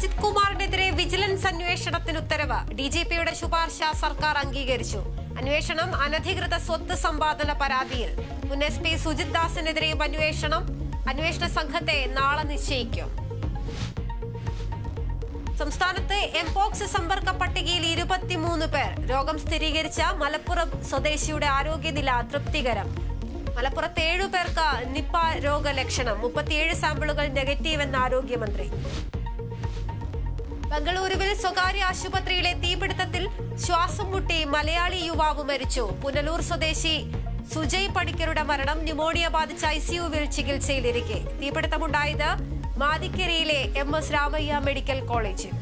Ajith കുമാറിനെതിരെ vigilance അന്വേഷണത്തിന് ഉത്തരവ് D G പിയുടെ ശുപാർശ സർക്കാർ അംഗീകരിച്ചു അന്വേഷണം അനധികൃത സ്വത്ത് സമ്പാദന പരാതിയിൽ മുൻ എസ് പി സുജിത് ദാസിനെതിരെയും അന്വേഷണം അന്വേഷണ സംഘത്തെ നാളെ നിശ്ചയിക്കും സംസ്ഥാനത്ത് എംപോക്സ് സമ്പർക്ക പട്ടികയിൽ ഇരുപത്തിമൂന്ന് പേർ രോഗം സ്ഥിരീകരിച്ച മലപ്പുറം സ്വദേശിയുടെ ആരോഗ്യനില തൃപ്തികരം മലപ്പുറത്ത് ഏഴു പേർക്ക് നിപ്പ രോഗലക്ഷണം മുപ്പത്തിയേഴ് സാമ്പിളുകൾ നെഗറ്റീവ് എന്ന് ആരോഗ്യമന്ത്രി ബംഗളൂരുവിൽ സ്വകാര്യ ആശുപത്രിയിലെ തീപിടുത്തത്തിൽ ശ്വാസം മുട്ടി മലയാളി യുവാവ് മരിച്ചു പുനലൂർ സ്വദേശി സുജയ് പണിക്കരുടെ മരണം ന്യൂമോണിയ ബാധിച്ച ഐസിയുവിൽ ചികിത്സയിലിരിക്കെ തീപിടുത്തമുണ്ടായത് മാതിക്കരയിലെ എം എസ് രാമയ്യ മെഡിക്കൽ കോളേജിൽ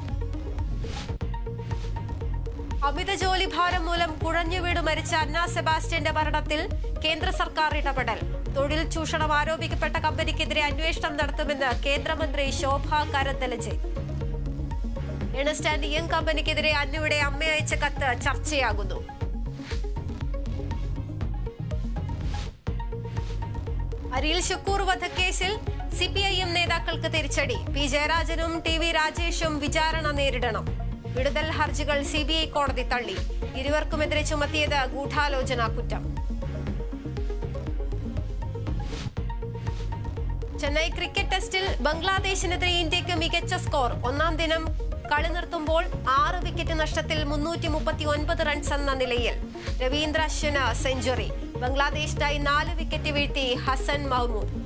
അമിത ജോലിഭാരം മൂലം കുഴഞ്ഞു വീട് മരിച്ച അന്ന സെബാസ്റ്റ്യന്റെ മരണത്തിൽ കേന്ദ്ര സർക്കാർ ഇടപെടൽ തൊഴിൽ ചൂഷണം ആരോപിക്കപ്പെട്ട കമ്പനിക്കെതിരെ അന്വേഷണം നടത്തുമെന്ന് കേന്ദ്രമന്ത്രി Shobha Karandlaje Ernst and Young കമ്പനിക്കെതിരെ അന്നയുടെ അമ്മ അയച്ച കത്ത് ചർച്ചയാകുന്നു അരിയിൽ ഷുക്കൂർ വധക്കേസിൽ സി പി ഐ എം നേതാക്കൾക്ക് തിരിച്ചടി പി ജയരാജനും ടി വി രാജേഷും വിചാരണ നേരിടണം വിടുതൽ ഹർജികൾ സി ബി ഐ കോടതി തള്ളി ഇരുവർക്കുമെതിരെ ചുമത്തിയത് ഗൂഢാലോചന കുറ്റം ചെന്നൈ ക്രിക്കറ്റ് ടെസ്റ്റിൽ ബംഗ്ലാദേശിനെതിരെ ഇന്ത്യക്ക് മികച്ച സ്കോർ ഒന്നാം ദിനം കളി നിർത്തുമ്പോൾ ആറ് വിക്കറ്റ് നഷ്ടത്തിൽ മുന്നൂറ്റി മുപ്പത്തി ഒൻപത് റൺസ് എന്ന നിലയിൽ രവീന്ദ്ര അശ്വിന് സെഞ്ചുറി ബംഗ്ലാദേശിനായി നാല് വിക്കറ്റ് വീഴ്ത്തി ഹസൻ മഹ്മൂദ്